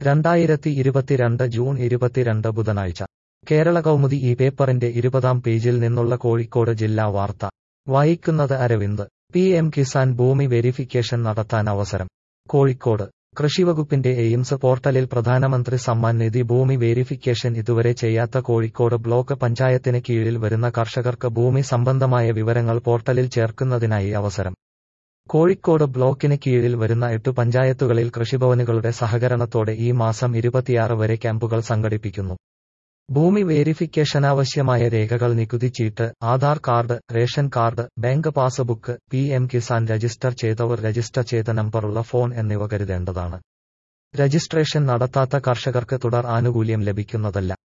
രണ്ടായിരത്തി ഇരുപത്തിരണ്ട് ജൂൺ ഇരുപത്തിരണ്ട് ബുധനാഴ്ച കേരള കൗമുദി ഈ പേപ്പറിന്റെ ഇരുപതാം പേജിൽ നിന്നുള്ള കോഴിക്കോട് ജില്ലാ വാർത്ത വായിക്കുന്നത് അരവിന്ദ് പി എം കിസാൻ ഭൂമി വെരിഫിക്കേഷൻ നടത്താൻ അവസരം കോഴിക്കോട് കൃഷിവകുപ്പിന്റെ എയിംസ് പോർട്ടലിൽ പ്രധാനമന്ത്രി സമ്മാൻ നിധി ഭൂമി വേരിഫിക്കേഷൻ ഇതുവരെ ചെയ്യാത്ത കോഴിക്കോട് ബ്ലോക്ക് പഞ്ചായത്തിന് കീഴിൽ വരുന്ന കർഷകർക്ക് ഭൂമി സംബന്ധമായ വിവരങ്ങൾ പോർട്ടലിൽ ചേർക്കുന്നതിനായി അവസരം കോഴിക്കോട് ബ്ലോക്കിന് കീഴിൽ വരുന്ന എട്ടു പഞ്ചായത്തുകളിൽ കൃഷിഭവനുകളുടെ സഹകരണത്തോടെ ഈ മാസം ഇരുപത്തിയാറ് വരെ ക്യാമ്പുകൾ സംഘടിപ്പിക്കുന്നു ഭൂമി വേരിഫിക്കേഷനാവശ്യമായ രേഖകൾ നികുതി ചീട്ട് Aadhaar card ration card bank passbook P M Kisan register ചെയ്തവർ രജിസ്റ്റർ ചെയ്ത നമ്പറുള്ള ഫോൺ എന്നിവ കരുതേണ്ടതാണ് രജിസ്ട്രേഷൻ നടത്താത്ത കർഷകർക്ക് തുടർ ആനുകൂല്യം ലഭിക്കുന്നതല്ല